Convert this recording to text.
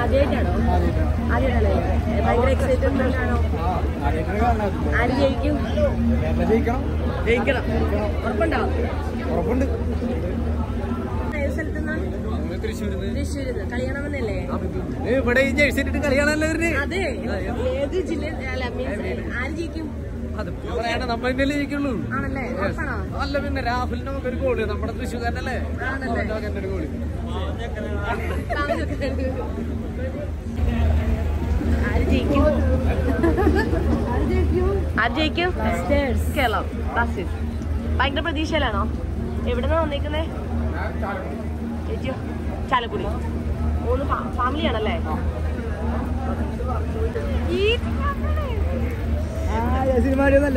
ആദ്യമായിട്ടാണോ ആദ്യമായിട്ടാണോ ഭയങ്കര എക്സൈറ്റ്മെന്റ് ആണോ ആര് ജയിക്കും ജയിക്കണം ജയിക്കണം ഉറപ്പുണ്ടോ ഉറപ്പുണ്ട് ഏത് സ്ഥലത്തുനിന്നാ തൃശ്ശൂരിന്ന് തൃശ്ശൂരിന്ന് കളി കാണാമെന്നല്ലേ ഇവിടെ ഈ ജേഴ്സി ഇട്ടിട്ട് കളിയാണല്ലോ ഇവര് അതെ ഏത് ജില്ല അല്ല മീൻസ് ആര് ജയിക്കും അത് പറയണ നമ്മൾ തന്നെയല്ലേ ജയിക്കുള്ളൂ ആണല്ലേ ഉറപ്പാണോ അല്ല പിന്നെ രാഹുലിന് നമുക്ക് ഒരു ഗോള് നമ്മുടെ തൃശ്ശൂർക്കാരനല്ലേ ആണല്ലേ? അവന്റെ മകന്റെ ഒരു ഗോള് ആര് ജയിക്കും ആര് ജയിക്കും കേരളം ബ്ലാസ്റ്റേഴ്സ് ഭയങ്കര പ്രതീക്ഷയിലാണോ എവിടെന്നാ വന്നേക്കുന്നേ ചേച്ചിയോ ചാലക്കുടി മൂന്ന് ഫാമിലി ആണല്ലേ ഈ സിനിമ